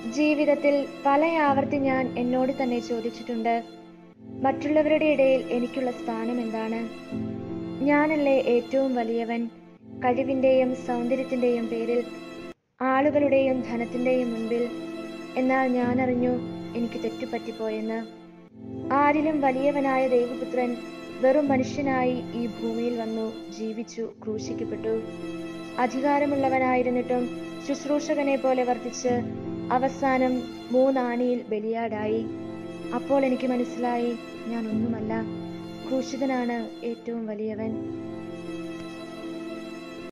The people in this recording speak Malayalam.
ജീവിതത്തിൽ പല ആവർത്തി ഞാൻ എന്നോട് തന്നെ ചോദിച്ചിട്ടുണ്ട് മറ്റുള്ളവരുടെ ഇടയിൽ എനിക്കുള്ള സ്ഥാനം എന്താണ് ഞാനല്ലേ ഏറ്റവും വലിയവൻ കഴിവിന്റെയും സൗന്ദര്യത്തിന്റെയും പേരിൽ ആളുകളുടെയും ധനത്തിന്റെയും മുൻപിൽ എന്നാൽ ഞാൻ അറിഞ്ഞു എനിക്ക് തെറ്റുപറ്റിപ്പോയെന്ന് ആരിലും വലിയവനായ ദൈവപുത്രൻ വെറും മനുഷ്യനായി ഈ ഭൂമിയിൽ വന്നു ജീവിച്ചു ക്രൂശിക്കപ്പെട്ടു അധികാരമുള്ളവനായിരുന്നിട്ടും ശുശ്രൂഷകനെ പോലെ വർത്തിച്ച് അവസാനം മൂന്നാണിയിൽ ബലിയാടായി അപ്പോൾ എനിക്ക് മനസ്സിലായി ഞാൻ ഒന്നുമല്ല ക്രൂശിതനാണ് ഏറ്റവും വലിയവൻ